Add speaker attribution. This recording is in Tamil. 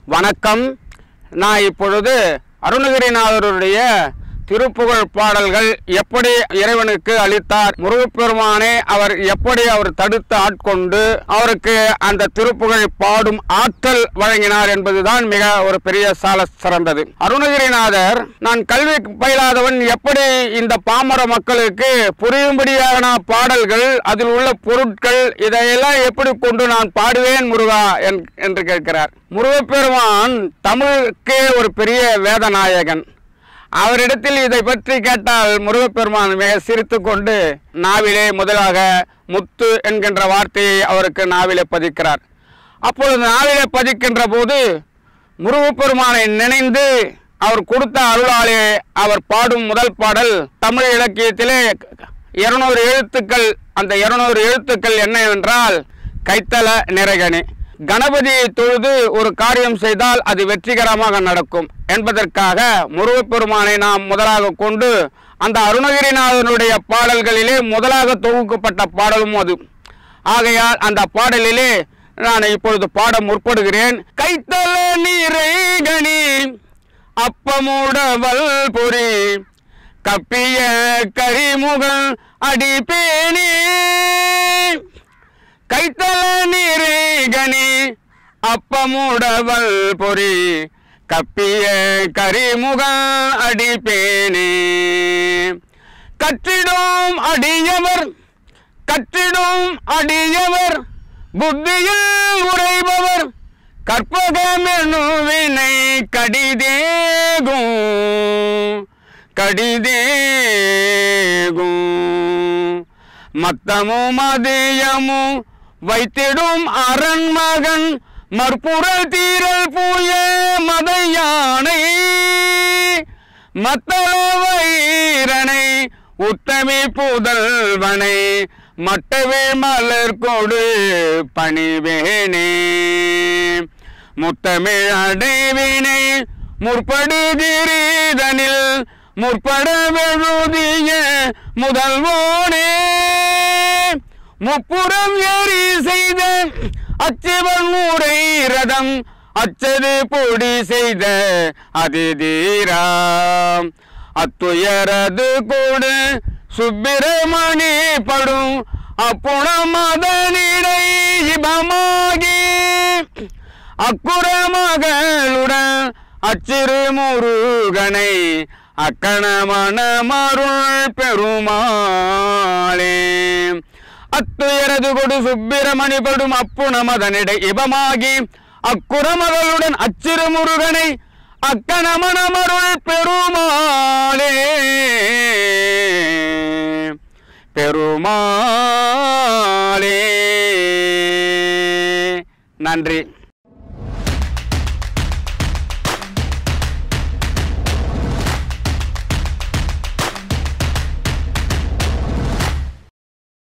Speaker 1: வணக்கம் நான் இப்பொழுது அருணகிரிநாதருடைய திருப்புகழ் பாடல்கள் எப்படி இறைவனுக்கு அளித்தார் முருகப்பெருமானே அவர் எப்படி அவர் தடுத்து ஆட்கொண்டு அவருக்கு அந்த திருப்புகழ் பாடும் ஆற்றல் வழங்கினார் என்பதுதான் மிக ஒரு பெரிய சால சிறந்தது அருணகிரிநாதர் நான் கல்வி பயிலாதவன் எப்படி இந்த பாமர மக்களுக்கு புரியும்படியான பாடல்கள் அதில் உள்ள பொருட்கள் இதையெல்லாம் எப்படி கொண்டு நான் பாடுவேன் முருகா என்- என்று கேட்கிறார் முருகப்பெருமான் தமிழுக்கே ஒரு பெரிய வேதநாயகன் அவரிடத்தில் இதை பற்றி கேட்டால் முருகப்பெருமான் மிக சிரித்து கொண்டு நாவிலே முதலாக முத்து என்கின்ற வார்த்தையை அவருக்கு நாவிலே பதிக்கிறார் அப்பொழுது நாவிலே பதிக்கின்ற போது முருகப்பெருமானை நினைந்து அவர் கொடுத்த அருளாலே அவர் பாடும் முதல் பாடல் தமிழ் இலக்கியத்திலே இருநூறு எழுத்துக்கள் அந்த இருநூறு எழுத்துக்கள் என்னவென்றால் கைத்தல நிறைகனி கணபதியை தொழுது ஒரு காரியம் செய்தால் அது வெற்றிகரமாக நடக்கும் என்பதற்காக முருகப்பெருமானை நாம் முதலாக கொண்டு அந்த அருணகிரிநாதனுடைய பாடல்களிலே முதலாக தொகுக்கப்பட்ட பாடலும் அது ஆகையால் அந்த பாடலிலே நான் இப்பொழுது பாட முற்படுகிறேன் கைத்தல நீரைகனி அப்பமுடவல் பொறி கப்பிய கரிமுகன் அடிப்பேனே கைத்தல நீரேகனி அப்பமுடவல் பொறி கப்பிய கரிமுகன் அடிப்பேனே கற்றிடும் அடியவர் கற்றிடும் அடியவர் புத்தியில் உரைபவர் கற்பகமெனுவினை கடிதேகும் கடிதேகும் மத்தமும் மதியமும் வைத்திடும் அரண்மகன் மற்புறல் தீரல் பூய மத யானை மத்தள வைரனை உத்தமி புதல்வனை மட்டவே மலர் கொடு பணிவேனே முத்தமிழ் அடைவினை முற்படுகிறீதனில் முற்பட வெழுதிய முதல்வோனே முப்புறம் ஏறி செய்த அச்சிவன் ஊரை ரதம் அச்சது பொடி செய்த அதிதீராம் அத்துயரது கூடு சுப்பிரமணி படும் அப்புணம் அதனிடை இபமாகி அக்குற மகளுடன் அச்சிறு முருகனை அக்கணமன மருள் பெருமாளே அத்துயரது கொடு சுப்பிரமணி படும் அப்புணமதனிடை இபமாகி அக்குறமகளுடன் அச்சிறு முருகனை அக்கணமணமருள் பெருமாளே பெருமாளே நன்றி